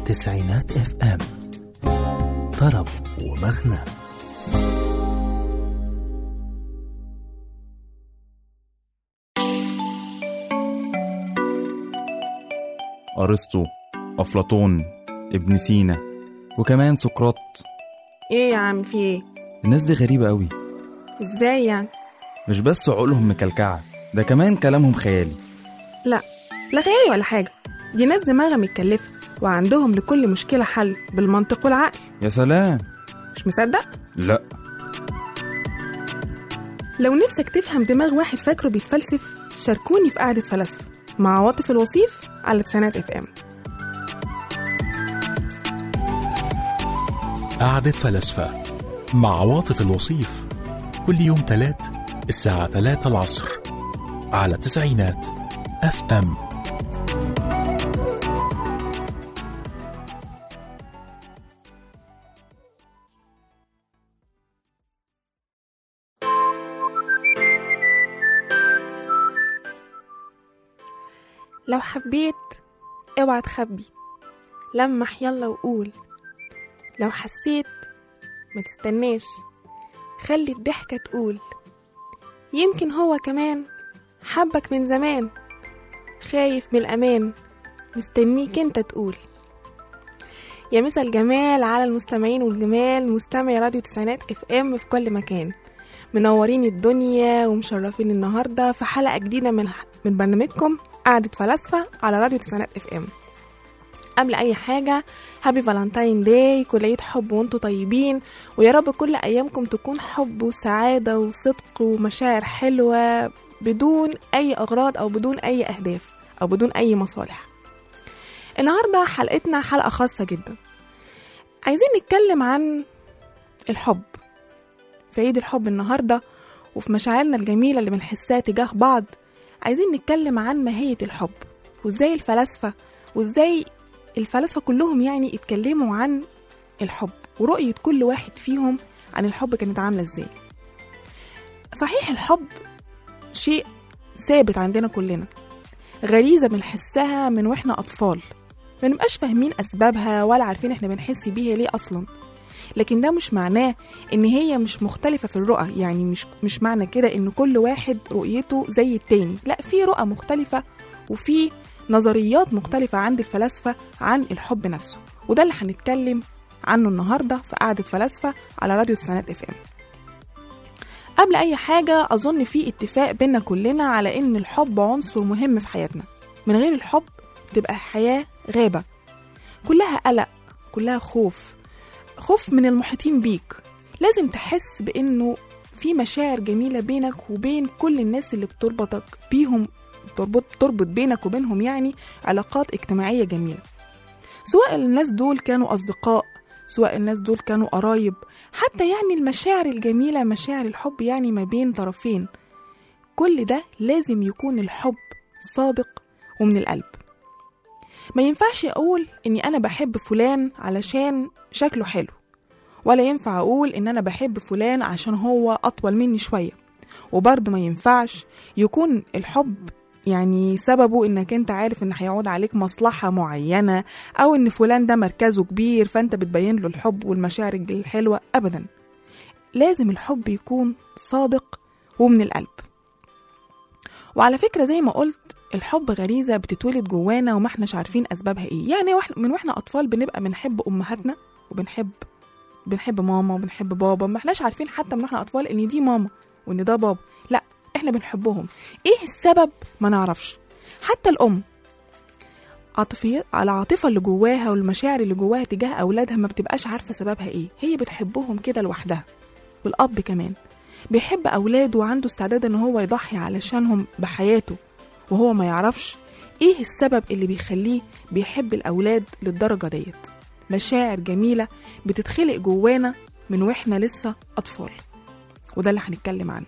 تسعينات اف ام طرب ومغنى أرسطو أفلاطون ابن سينا وكمان سقراط ايه يا عم في ايه الناس دي غريبة قوي ازاي يعني مش بس عقولهم مكلكعة ده كمان كلامهم خيالي لا لا خيالي ولا حاجه دي ناس دماغها متكلفه وعندهم لكل مشكله حل بالمنطق والعقل يا سلام مش مصدق لا لو نفسك تفهم دماغ واحد فاكره بيتفلسف شاركوني في قعده فلاسفه مع عواطف الوصيف على تسعينات اف ام قعدة فلاسفة مع عواطف الوصيف كل يوم تلات الساعة تلاتة العصر على تسعينات اف ام لو حبيت اوعى تخبي لمح يلا وقول لو حسيت ما تستناش خلي الضحكة تقول يمكن هو كمان حبك من زمان خايف من الأمان مستنيك انت تقول يا مسا الجمال على المستمعين والجمال مستمعي راديو تسعينات اف ام في كل مكان منورين الدنيا ومشرفين النهارده في حلقه جديده من من برنامجكم قعده فلاسفه على راديو تسعينات اف ام قبل اي حاجه هابي فالنتاين داي كل عيد حب وانتم طيبين ويا رب كل ايامكم تكون حب وسعاده وصدق ومشاعر حلوه بدون اي اغراض او بدون اي اهداف او بدون اي مصالح النهارده حلقتنا حلقه خاصه جدا عايزين نتكلم عن الحب في عيد الحب النهارده وفي مشاعرنا الجميله اللي بنحسها تجاه بعض عايزين نتكلم عن ماهيه الحب وازاي الفلاسفه وازاي الفلاسفه كلهم يعني اتكلموا عن الحب ورؤيه كل واحد فيهم عن الحب كانت عامله ازاي صحيح الحب شيء ثابت عندنا كلنا غريزه بنحسها من واحنا اطفال ما نبقاش فاهمين اسبابها ولا عارفين احنا بنحس بيها ليه اصلا لكن ده مش معناه ان هي مش مختلفه في الرؤى يعني مش مش معنى كده ان كل واحد رؤيته زي التاني لا في رؤى مختلفه وفي نظريات مختلفه عند الفلاسفه عن الحب نفسه وده اللي هنتكلم عنه النهارده في قعده فلاسفه على راديو تسعينات اف ام قبل اي حاجه اظن في اتفاق بينا كلنا على ان الحب عنصر مهم في حياتنا من غير الحب تبقى الحياه غابه كلها قلق كلها خوف خوف من المحيطين بيك لازم تحس بانه في مشاعر جميله بينك وبين كل الناس اللي بتربطك بيهم تربط تربط بينك وبينهم يعني علاقات اجتماعيه جميله سواء الناس دول كانوا اصدقاء سواء الناس دول كانوا قرايب حتى يعني المشاعر الجميله مشاعر الحب يعني ما بين طرفين كل ده لازم يكون الحب صادق ومن القلب ما ينفعش اقول اني انا بحب فلان علشان شكله حلو ولا ينفع اقول ان انا بحب فلان عشان هو اطول مني شويه وبرضه ما ينفعش يكون الحب يعني سببه انك انت عارف ان هيعود عليك مصلحة معينة او ان فلان ده مركزه كبير فانت بتبين له الحب والمشاعر الحلوة ابدا لازم الحب يكون صادق ومن القلب وعلى فكرة زي ما قلت الحب غريزة بتتولد جوانا وما احناش عارفين أسبابها إيه يعني واحنا من واحنا أطفال بنبقى بنحب أمهاتنا وبنحب بنحب ماما وبنحب بابا ما احناش عارفين حتى من واحنا أطفال إن دي ماما وإن ده بابا لا احنا بنحبهم إيه السبب ما نعرفش حتى الأم عاطفية على العاطفة اللي جواها والمشاعر اللي جواها تجاه أولادها ما بتبقاش عارفة سببها إيه هي بتحبهم كده لوحدها والأب كمان بيحب أولاده وعنده استعداد إن هو يضحي علشانهم بحياته وهو ما يعرفش ايه السبب اللي بيخليه بيحب الاولاد للدرجه ديت مشاعر جميله بتتخلق جوانا من واحنا لسه اطفال وده اللي هنتكلم عنه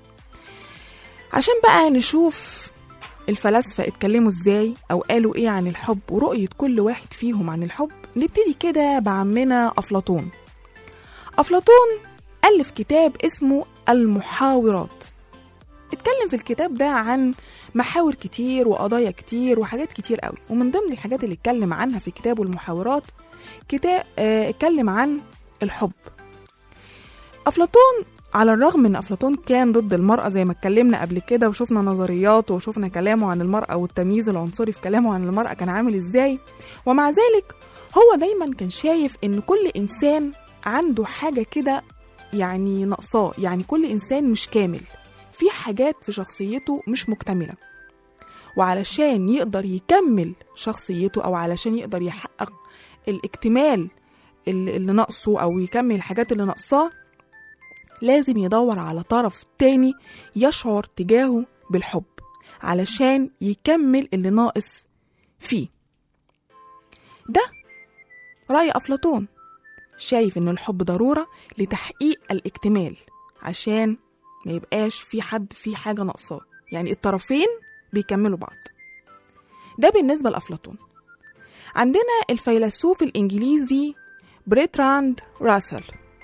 عشان بقى نشوف الفلاسفة اتكلموا ازاي او قالوا ايه عن الحب ورؤية كل واحد فيهم عن الحب نبتدي كده بعمنا افلاطون افلاطون ألف كتاب اسمه المحاورات اتكلم في الكتاب ده عن محاور كتير وقضايا كتير وحاجات كتير قوي ومن ضمن الحاجات اللي اتكلم عنها في كتابه المحاورات كتاب اه اتكلم عن الحب أفلاطون على الرغم من أفلاطون كان ضد المرأة زي ما اتكلمنا قبل كده وشفنا نظرياته وشفنا كلامه عن المرأة والتمييز العنصري في كلامه عن المرأة كان عامل ازاي ومع ذلك هو دايما كان شايف ان كل انسان عنده حاجة كده يعني ناقصاه يعني كل انسان مش كامل في حاجات في شخصيته مش مكتملة وعلشان يقدر يكمل شخصيته او علشان يقدر يحقق الاكتمال اللي اللي ناقصه او يكمل الحاجات اللي ناقصاه لازم يدور على طرف تاني يشعر تجاهه بالحب علشان يكمل اللي ناقص فيه ده رأي أفلاطون شايف إن الحب ضرورة لتحقيق الاكتمال عشان ما يبقاش في حد في حاجة ناقصاه يعني الطرفين بيكملوا بعض ده بالنسبة لأفلاطون عندنا الفيلسوف الإنجليزي بريتراند راسل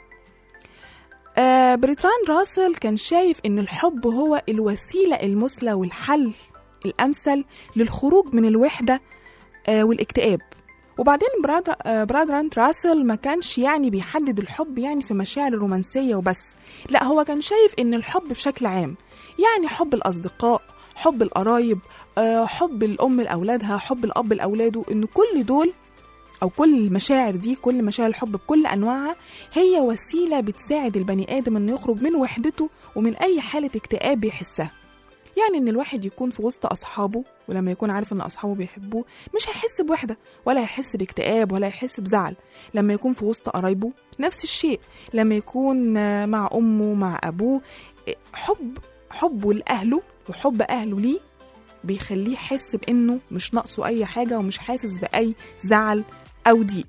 آه بريتراند راسل كان شايف ان الحب هو الوسيله المثلى والحل الامثل للخروج من الوحده آه والاكتئاب وبعدين براد آه برادراند راسل ما كانش يعني بيحدد الحب يعني في مشاعر الرومانسيه وبس لا هو كان شايف ان الحب بشكل عام يعني حب الاصدقاء حب القرايب آه حب الام لاولادها حب الاب لاولاده ان كل دول أو كل المشاعر دي كل مشاعر الحب بكل أنواعها هي وسيلة بتساعد البني آدم إنه يخرج من وحدته ومن أي حالة اكتئاب بيحسها يعني إن الواحد يكون في وسط أصحابه ولما يكون عارف إن أصحابه بيحبوه مش هيحس بوحدة ولا هيحس باكتئاب ولا هيحس بزعل لما يكون في وسط قرايبه نفس الشيء لما يكون آه، مع أمه مع أبوه إيه، حب حبه لأهله وحب أهله ليه بيخليه يحس بإنه مش ناقصه أي حاجة ومش حاسس بأي زعل أو ضيق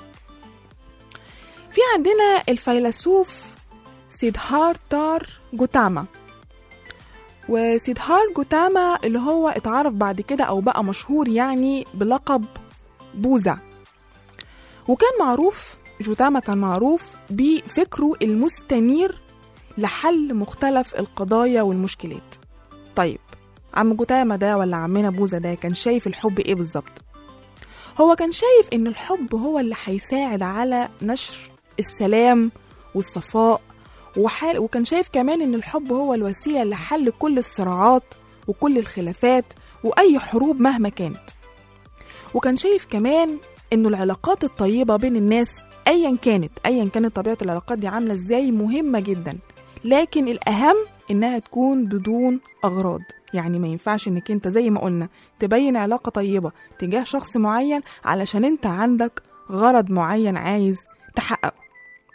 في عندنا الفيلسوف سيدهارتار جوتاما وسيدهار جوتاما اللي هو اتعرف بعد كده أو بقى مشهور يعني بلقب بوذا وكان معروف جوتاما كان معروف بفكره المستنير لحل مختلف القضايا والمشكلات طيب عم جوتاما ده ولا عمنا بوذا ده كان شايف الحب ايه بالظبط هو كان شايف ان الحب هو اللي هيساعد على نشر السلام والصفاء وحال وكان شايف كمان ان الحب هو الوسيله لحل كل الصراعات وكل الخلافات واي حروب مهما كانت وكان شايف كمان انه العلاقات الطيبه بين الناس ايا كانت ايا كانت طبيعه العلاقات دي عامله ازاي مهمه جدا لكن الاهم انها تكون بدون اغراض يعني ما ينفعش انك انت زي ما قلنا تبين علاقه طيبه تجاه شخص معين علشان انت عندك غرض معين عايز تحققه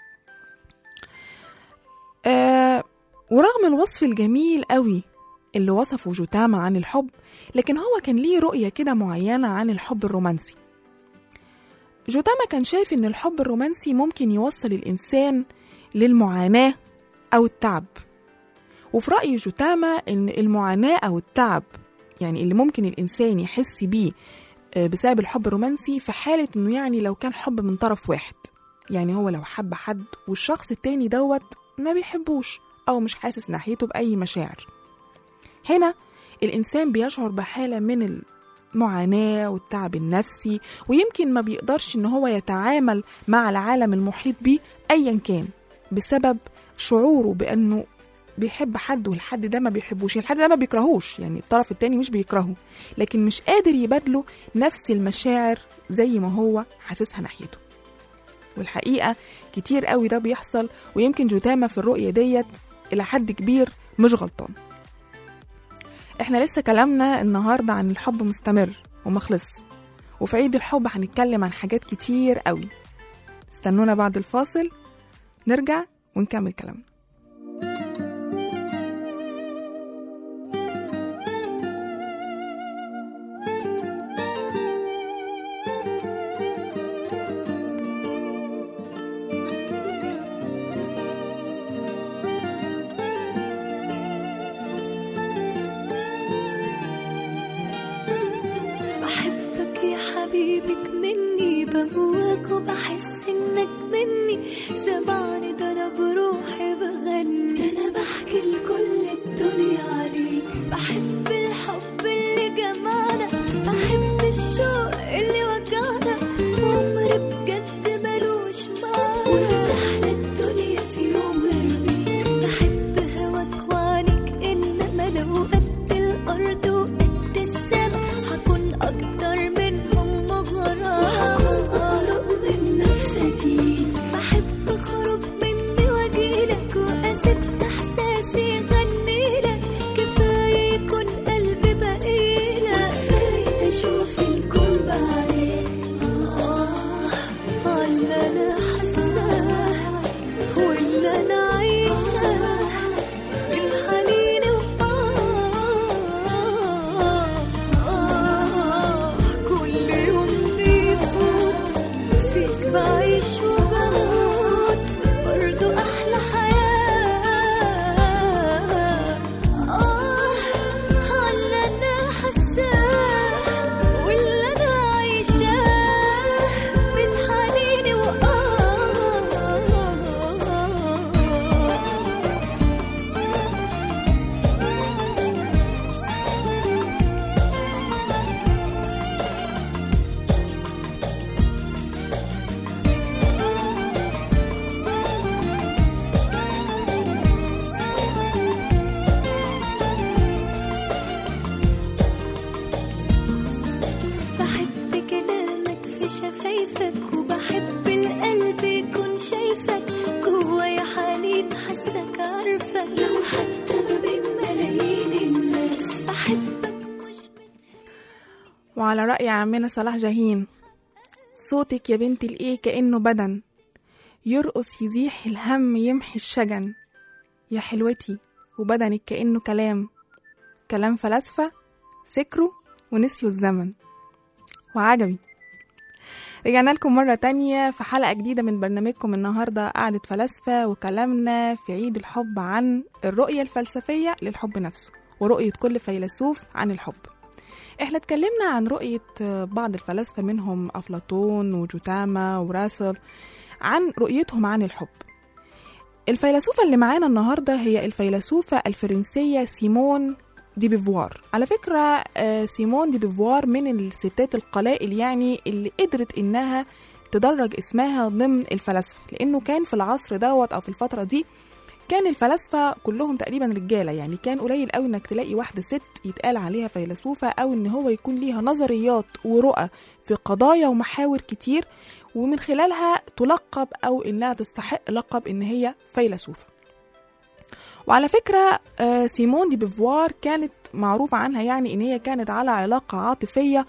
آه ورغم الوصف الجميل قوي اللي وصفه جوتاما عن الحب لكن هو كان ليه رؤية كده معينة عن الحب الرومانسي جوتاما كان شايف إن الحب الرومانسي ممكن يوصل الإنسان للمعاناة أو التعب وفي رأي جوتاما إن المعاناة أو التعب يعني اللي ممكن الإنسان يحس بيه آه، بسبب الحب الرومانسي في حالة إنه يعني لو كان حب من طرف واحد يعني هو لو حب حد والشخص التاني دوت ما بيحبوش أو مش حاسس ناحيته بأي مشاعر هنا الإنسان بيشعر بحالة من المعاناة والتعب النفسي ويمكن ما بيقدرش إن هو يتعامل مع العالم المحيط بيه أيا كان بسبب شعوره بأنه بيحب حد والحد ده ما بيحبوش الحد ده ما بيكرهوش يعني الطرف التاني مش بيكرهه لكن مش قادر يبادله نفس المشاعر زي ما هو حاسسها ناحيته والحقيقة كتير قوي ده بيحصل ويمكن جوتاما في الرؤية ديت إلى حد كبير مش غلطان احنا لسه كلامنا النهاردة عن الحب مستمر ومخلص وفي عيد الحب هنتكلم عن حاجات كتير قوي استنونا بعد الفاصل نرجع ونكمل كلامنا بحبك يا حبيبك مني بهواك وبحس انك مني سمعني ده انا بروحي بغني انا بحكي لكل الدنيا عليك بحب الحب اللي جمعنا بحب الشوق اللي وجعنا عمري بجد ملوش معنى وتحلى الدنيا في يوم غير بيك بحب هواك وعنيك انما لو قد الارض وقد السما هكون اكتر منهم مغرى وهكون اقرب من نفسك ليك بحب اخرج مني واجيلك واسيب احساسي يغنيلك كفايه يكون قلبي بقيلك كفايه اشوف الكون بعدين آه على انا حاساه واللي انا عايشاه من حنيني وآه كل يوم بيفوت فيك بعيش وبموت برضو أحلى حياة آه على أنا حاساه واللي أنا عايشاه من حنيني وآه بحب كلامك في شفايفك وبحب القلب يكون شايفك جوايا حنين حاسك عارفك لو حتى ما بين ملايين الناس بحبك مش وعلى رأي عمنا صلاح جاهين صوتك يا بنت الإيه كأنه بدن يرقص يزيح الهم يمحي الشجن يا حلوتي وبدنك كأنه كلام كلام فلاسفة سكروا ونسيوا الزمن وعجبي رجعنا لكم مرة تانية في حلقة جديدة من برنامجكم النهاردة قعدة فلاسفة وكلامنا في عيد الحب عن الرؤية الفلسفية للحب نفسه ورؤية كل فيلسوف عن الحب احنا اتكلمنا عن رؤية بعض الفلاسفة منهم أفلاطون وجوتاما وراسل عن رؤيتهم عن الحب الفيلسوفة اللي معانا النهاردة هي الفيلسوفة الفرنسية سيمون دي بيفوار على فكرة آه، سيمون دي بيفوار من الستات القلائل يعني اللي قدرت إنها تدرج اسمها ضمن الفلاسفة لأنه كان في العصر دوت أو في الفترة دي كان الفلاسفة كلهم تقريبا رجالة يعني كان قليل قوي انك تلاقي واحدة ست يتقال عليها فيلسوفة او ان هو يكون ليها نظريات ورؤى في قضايا ومحاور كتير ومن خلالها تلقب او انها تستحق لقب ان هي فيلسوفة وعلى فكرة آه، سيمون دي بيفوار كانت معروف عنها يعني ان هي كانت على علاقة عاطفية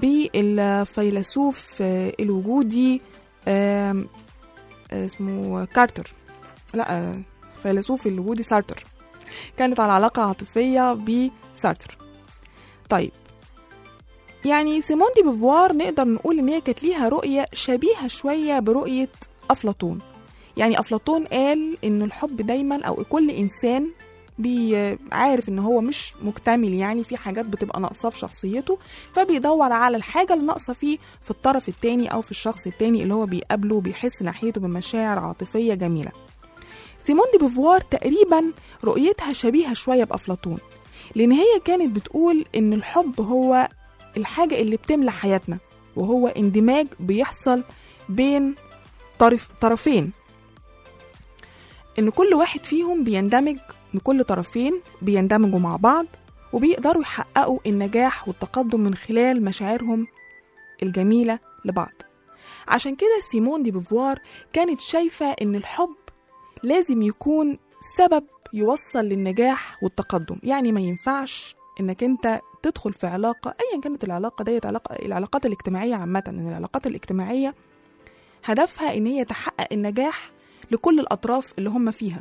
بالفيلسوف آه، الوجودي آم، آه، اسمه كارتر لا آه، فيلسوف الوجودي سارتر كانت على علاقة عاطفية بسارتر طيب يعني سيمون دي بيفوار نقدر نقول ان هي كانت ليها رؤية شبيهة شوية برؤية أفلاطون يعني أفلاطون قال إن الحب دايما أو كل إنسان بي- عارف ان هو مش مكتمل يعني في حاجات بتبقى ناقصاه في شخصيته فبيدور على الحاجه اللي ناقصه فيه في الطرف التاني او في الشخص التاني اللي هو بيقابله وبيحس ناحيته بمشاعر عاطفيه جميله سيمون دي بيفوار تقريبا رؤيتها شبيهه شويه بافلاطون لان هي كانت بتقول ان الحب هو الحاجه اللي بتملى حياتنا وهو اندماج بيحصل بين طرف طرفين ان كل واحد فيهم بيندمج ان كل طرفين بيندمجوا مع بعض وبيقدروا يحققوا النجاح والتقدم من خلال مشاعرهم الجميلة لبعض عشان كده سيمون دي بيفوار كانت شايفة ان الحب لازم يكون سبب يوصل للنجاح والتقدم يعني ما ينفعش انك انت تدخل في علاقة ايا كانت العلاقة ديت علاقة العلاقات الاجتماعية عامة ان العلاقات الاجتماعية هدفها ان هي تحقق النجاح لكل الاطراف اللي هم فيها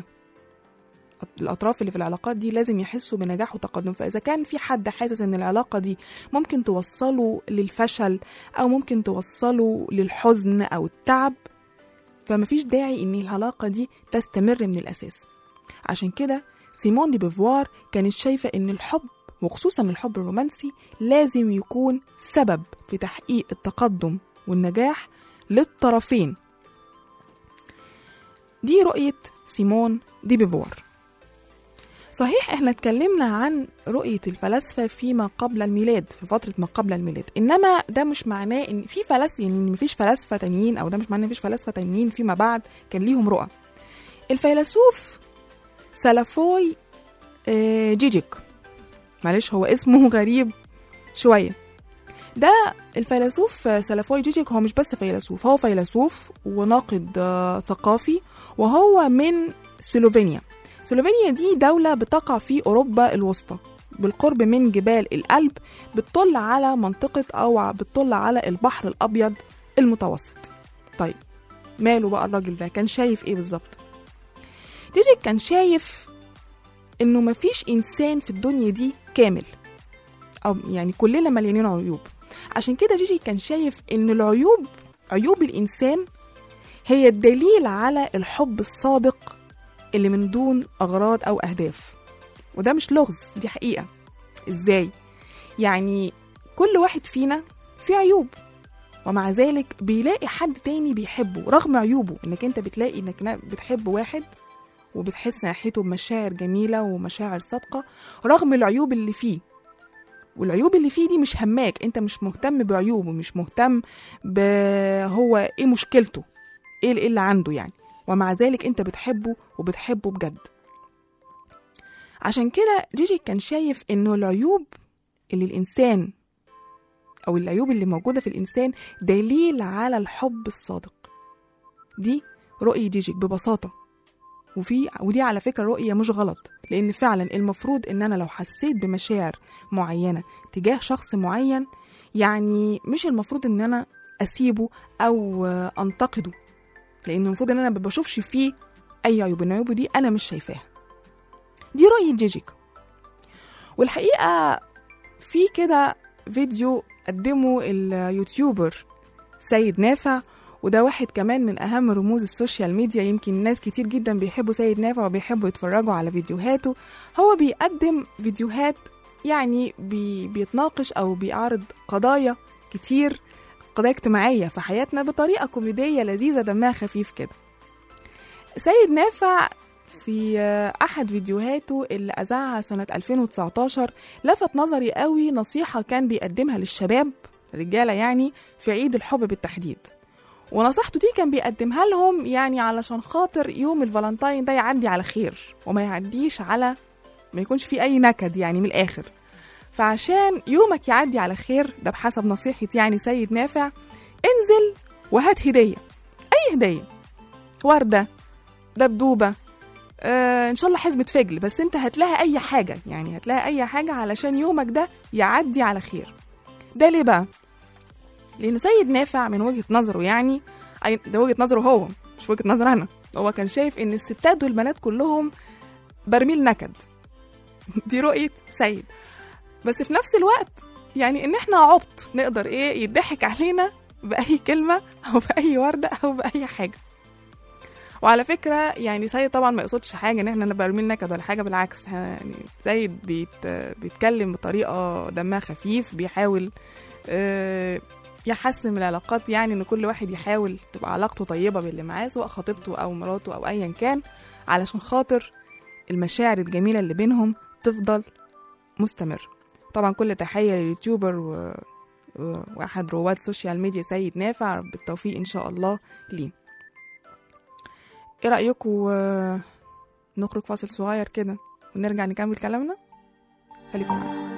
الاطراف اللي في العلاقات دي لازم يحسوا بنجاح وتقدم فاذا كان في حد حاسس ان العلاقه دي ممكن توصله للفشل او ممكن توصله للحزن او التعب فمفيش داعي ان العلاقه دي تستمر من الاساس عشان كده سيمون دي بيفوار كانت شايفه ان الحب وخصوصا الحب الرومانسي لازم يكون سبب في تحقيق التقدم والنجاح للطرفين دي رؤيه سيمون دي بيفوار صحيح احنا اتكلمنا عن رؤية الفلاسفة فيما قبل الميلاد في فترة ما قبل الميلاد انما ده مش معناه ان في فلاسفة يعني إن مفيش فلاسفة تانيين او ده مش معناه ان مفيش فلاسفة تانيين فيما بعد كان ليهم رؤى الفيلسوف سلافوي آه، جيجيك معلش هو اسمه غريب شوية ده الفيلسوف آه، سلافوي جيجيك هو مش بس فيلسوف هو فيلسوف وناقد آه، ثقافي وهو من سلوفينيا سلوفينيا دي دولة بتقع في أوروبا الوسطى بالقرب من جبال الألب بتطل على منطقة أو بتطل على البحر الأبيض المتوسط طيب ماله بقى الراجل ده كان شايف إيه بالظبط ديجيك كان شايف إنه مفيش إنسان في الدنيا دي كامل أو يعني كلنا مليانين عيوب عشان كده جيجي كان شايف إن العيوب عيوب الإنسان هي الدليل على الحب الصادق اللي من دون أغراض أو أهداف وده مش لغز دي حقيقة إزاي؟ يعني كل واحد فينا فيه عيوب ومع ذلك بيلاقي حد تاني بيحبه رغم عيوبه انك انت بتلاقي انك نا- بتحب واحد وبتحس ناحيته بمشاعر جميلة ومشاعر صادقة رغم العيوب اللي فيه والعيوب اللي فيه دي مش هماك انت مش مهتم بعيوبه مش مهتم بهو ايه مشكلته ايه إيه اللي عنده يعني ومع ذلك انت بتحبه وبتحبه بجد عشان كده جيجي كان شايف انه العيوب اللي الانسان او العيوب اللي موجوده في الانسان دليل على الحب الصادق دي رؤية جيجيك ببساطة وفي ودي على فكرة رؤية مش غلط لأن فعلا المفروض إن أنا لو حسيت بمشاعر معينة تجاه شخص معين يعني مش المفروض إن أنا أسيبه أو آه، أنتقده لأن المفروض إن أنا ما بشوفش فيه أي عيوب إن عيوبه دي أنا مش شايفاها دي رؤية جيجيك والحقيقة في كده فيديو قدمه اليوتيوبر سيد نافع وده واحد كمان من أهم رموز السوشيال ميديا يمكن ناس كتير جدا بيحبوا سيد نافع وبيحبوا يتفرجوا على فيديوهاته هو بيقدم فيديوهات يعني بي بيتناقش أو بيعرض قضايا كتير قضايا اجتماعية في حياتنا بطريقة كوميدية لذيذة دمها خفيف كده سيد نافع في آه، أحد فيديوهاته اللي أذاعها سنة 2019 لفت نظري قوي نصيحة كان بيقدمها للشباب رجالة يعني في عيد الحب بالتحديد ونصيحته دي كان بيقدمها لهم يعني علشان خاطر يوم الفالنتاين ده يعدي على خير وما يعديش على ما يكونش فيه أي نكد يعني من الآخر فعشان يومك يعدي على خير ده بحسب نصيحة يعني سيد نافع انزل وهات هدية أي هدية وردة دبدوبة آه ان شاء الله حزمة فجل بس انت هتلاقي اي حاجة يعني هتلاقي اي حاجة علشان يومك ده يعدي على خير ده ليه بقى لانه سيد نافع من وجهة نظره يعني أي- ده وجهة نظره هو مش وجهة نظر انا هو كان شايف ان الستات والبنات كلهم برميل نكد دي رؤية سيد بس في نفس الوقت يعني ان احنا عبط نقدر ايه يضحك علينا بأي كلمة او بأي وردة او بأي حاجة وعلى فكرة يعني سيد طبعا ما يقصدش حاجة ان احنا نبقى رميل نكد ولا حاجة بالعكس ها- يعني سيد بيت بيتكلم بطريقة دمها خفيف بيحاول آه، يحسن من العلاقات يعني ان كل واحد يحاول تبقى علاقته طيبة باللي معاه سواء خطيبته او مراته او ايا كان علشان خاطر المشاعر الجميلة اللي بينهم تفضل مستمر طبعا كل تحية لليوتيوبر و... و... واحد رواد سوشيال ميديا سيد نافع بالتوفيق ان شاء الله ليه ايه رأيكم آه، نخرج فاصل صغير كده ونرجع نكمل كلامنا خليكم معانا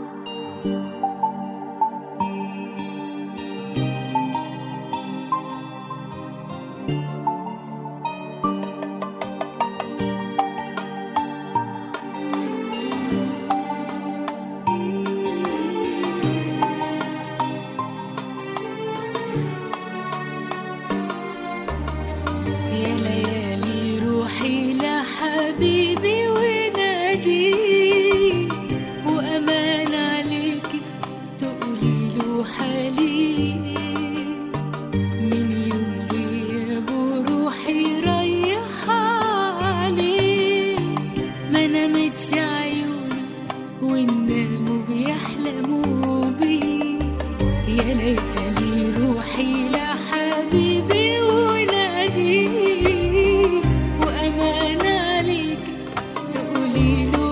يا ليالي روحي لحبيبي وناديه وأمان عليكي تقولي له حالي من يوم غيابه روحي رايحة عليه ما نامتش عيوني والناموا بيحلموا بيه يا ليالي روحي لحبيبي وناديه وأمان عليك تقولي له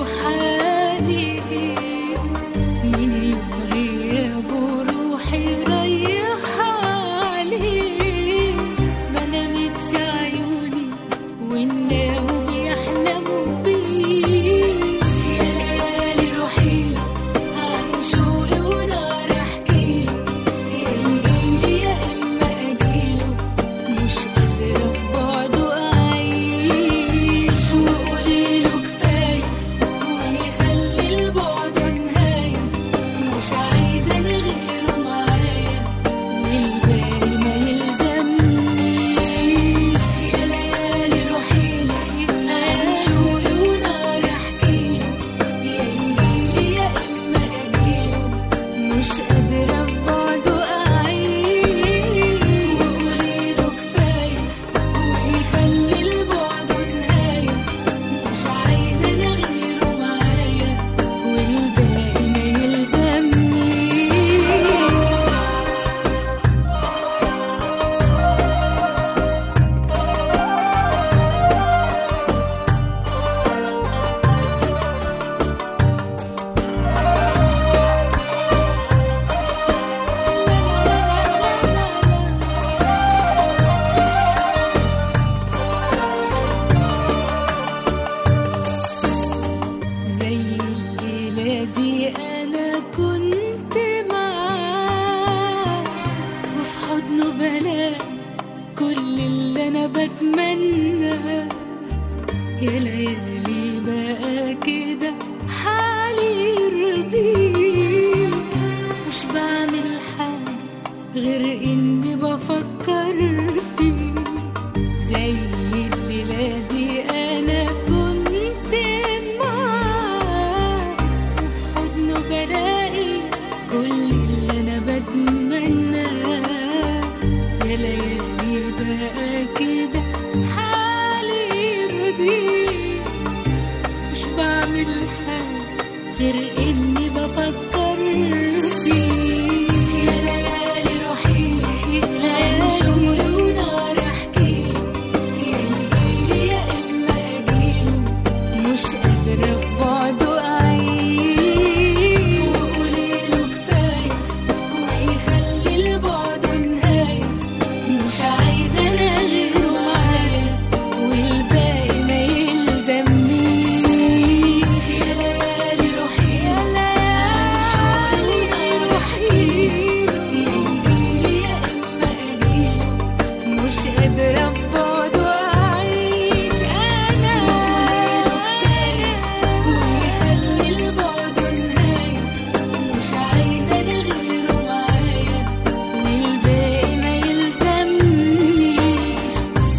والباقي ما يلزمنيش يا ليالي روحي انا شوقي ونار احكيله يا يجيلي يا اما اجيله مش قادرة في بعده أعيش وقوليله كفاية ويخلي البعد نهاية مش عايزة أنا غيره معايا والباقي ما يلزمنيش زي الليلة دي أنا كنت معاه وفي حضنه بلاقي كل اللي أنا بتمناه يا ليالي بقى كده حالي يرضيه مش بعمل حاجة غير إني بفكر فيه زي الليلة دي أنا كنت معاه وفي حضنه بلاقي كل اللي أنا بتمناه يا ليالي بقى كده حالي يرضيه مش بعمل حاجة غير إني بفكر فيه يا ليالي روحي ليالي شوقي ونار أحكيله يا يجيلي يا إما أجيله مش قادرة في بعده أعيش وقوليله كفاية ويخلي البعد نهاية مش عايزة أنا غيره معايا والباقي ما يلزمنيش يا ليالي روحي يا ليالي شوقي روحي يا يجيلي يا إما أجيله مش قادرة في بعده أعيش أنا ويخلي البعد نهاية مش عايزة أنا غيره معايا والباقي ما يلزمنيش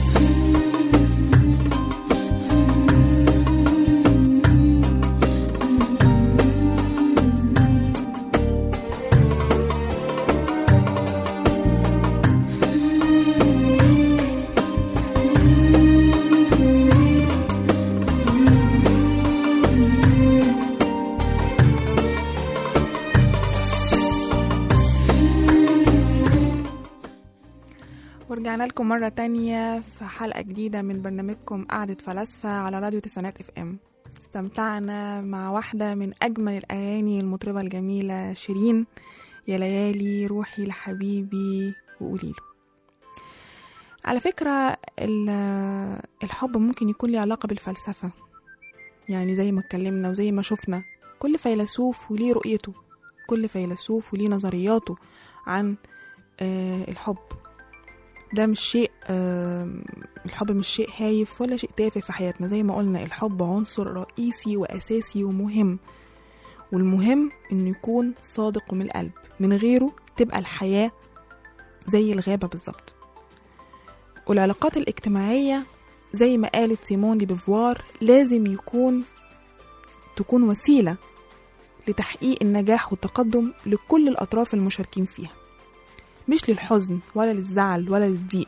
ورجعنا لكم مرة تانية في حلقة جديدة من برنامجكم قعدة فلاسفة على راديو تسعينات اف ام استمتعنا مع واحدة من أجمل الأغاني المطربة الجميلة شيرين يا ليالي روحي لحبيبي وقوليله على فكرة ال- الحب ممكن يكون له علاقة بالفلسفة يعني زي ما اتكلمنا وزي ما شفنا كل فيلسوف وليه رؤيته كل فيلسوف وليه نظرياته عن آه، الحب ده مش شيء آم، الحب مش شيء هايف ولا شيء تافه في حياتنا زي ما قلنا الحب عنصر رئيسي وأساسي ومهم والمهم إنه يكون صادق ومن القلب من غيره تبقى الحياة زي الغابة بالظبط والعلاقات الاجتماعية زي ما قالت سيمون دي بيفوار لازم يكون تكون وسيلة لتحقيق النجاح والتقدم لكل الأطراف المشاركين فيها مش للحزن ولا للزعل ولا للضيق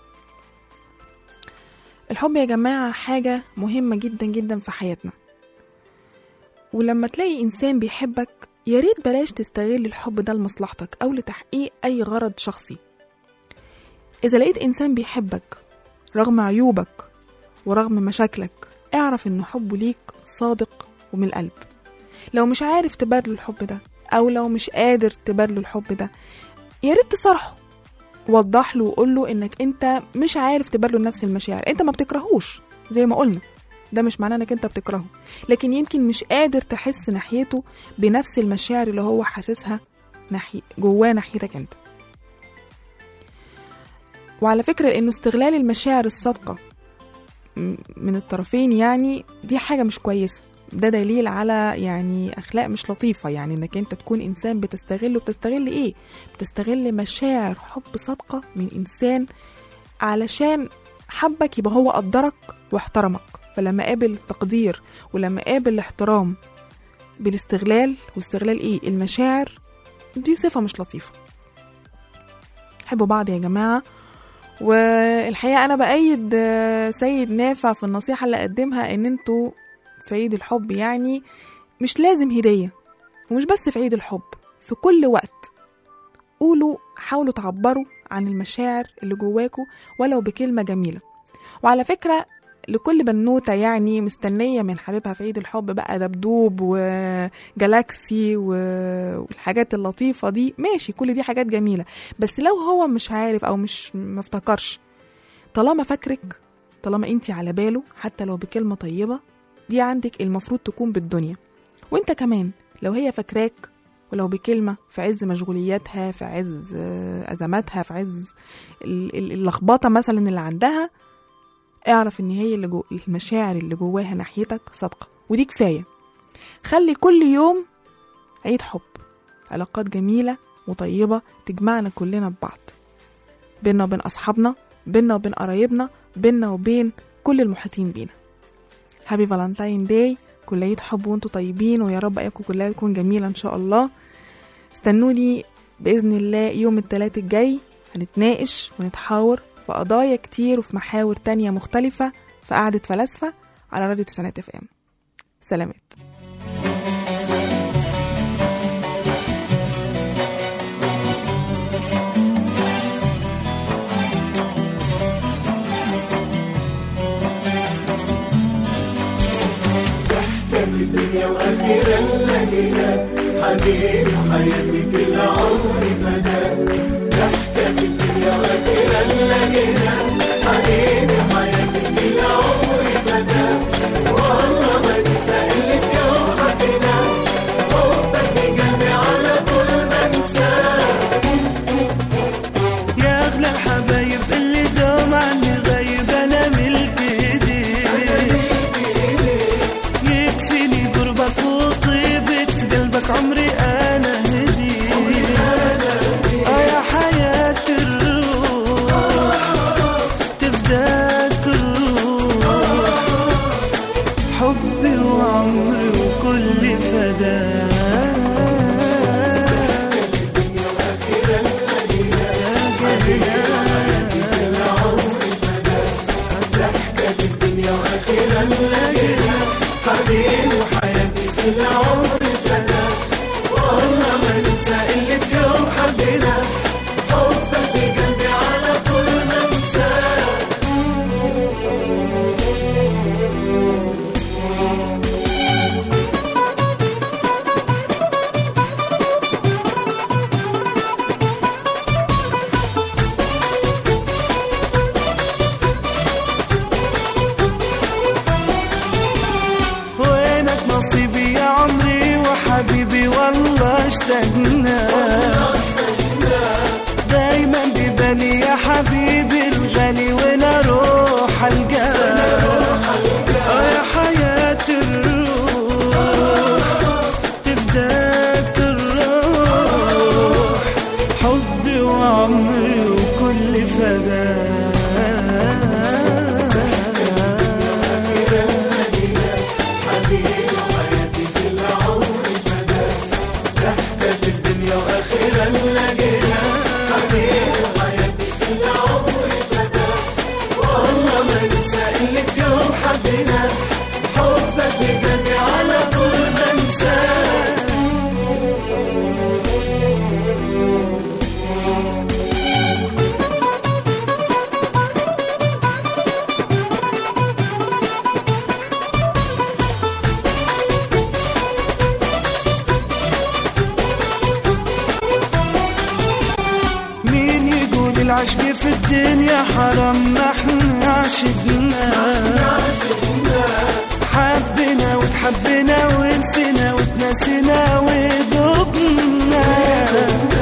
الحب يا جماعة حاجة مهمة جدا جدا في حياتنا ولما تلاقي إنسان بيحبك يا ريت بلاش تستغل الحب ده لمصلحتك أو لتحقيق أي غرض شخصي إذا لقيت إنسان بيحبك رغم عيوبك ورغم مشاكلك اعرف إن حبه ليك صادق ومن القلب لو مش عارف تبادله الحب ده أو لو مش قادر تبادله الحب ده يا ريت تصارحه وضح له وقول له انك انت مش عارف تبادله نفس المشاعر انت ما بتكرهوش زي ما قلنا ده مش معناه انك انت بتكرهه لكن يمكن مش قادر تحس ناحيته بنفس المشاعر اللي هو حاسسها ناحية جواه ناحيتك انت وعلى فكرة انه استغلال المشاعر الصادقة م- من الطرفين يعني دي حاجة مش كويسة ده دليل على يعني اخلاق مش لطيفه يعني انك انت تكون انسان بتستغل وبتستغل ايه بتستغل مشاعر حب صادقه من انسان علشان حبك يبقى هو قدرك واحترمك فلما قابل التقدير ولما قابل الاحترام بالاستغلال واستغلال ايه المشاعر دي صفه مش لطيفه حبوا بعض يا جماعه والحقيقه انا بايد آه، سيد نافع في النصيحه اللي قدمها ان انتوا في عيد الحب يعني مش لازم هديه ومش بس في عيد الحب في كل وقت قولوا حاولوا تعبروا عن المشاعر اللي جواكوا ولو بكلمه جميله وعلى فكره لكل بنوتة يعني مستنية من حبيبها في عيد الحب بقى دبدوب وجالاكسي و- والحاجات اللطيفة دي ماشي كل دي حاجات جميلة بس لو هو مش عارف أو مش مفتكرش طالما فاكرك طالما انتي على باله حتى لو بكلمة طيبة دي عندك المفروض تكون بالدنيا وانت كمان لو هي فاكراك ولو بكلمة في عز مشغولياتها في عز آه، أزماتها في عز ال- ال- اللخبطة مثلا اللي عندها اعرف ان هي اللي جو المشاعر اللي جواها ناحيتك صادقة ودي كفاية خلي كل يوم عيد حب علاقات جميلة وطيبة تجمعنا كلنا ببعض بينا وبين أصحابنا بينا وبين قرايبنا بينا وبين كل المحيطين بينا هابي فالنتاين داي كل عيد حب وانتوا طيبين ويا رب ايامكم كلها تكون جميلة ان شاء الله استنوني بإذن الله يوم التلات الجاي هنتناقش ونتحاور في قضايا كتير وفي محاور تانية مختلفة في قعدة فلاسفة على راديو تسعينات اف ام سلامات يا اغلى الحبايب اللي دوم عني غايب انا ملك ايديك يكفيني قربك وطيبة قلبك عمري انا هديك اه يا حياة الروح تفداك الروح حبي وعمري وكل فداك وينك نصيبي يا عمري وحبيبي والله اشتقنا دايما ببالي يا حبيبي الغالي وين اروح القاك اه يا حياة الروح تفداك الروح حبي وعمري وكل فداك مين يقول العشق في الدنيا حرام ما احنا عشقنا حبنا وتحبنا ونسينا وتنسينا ودبنا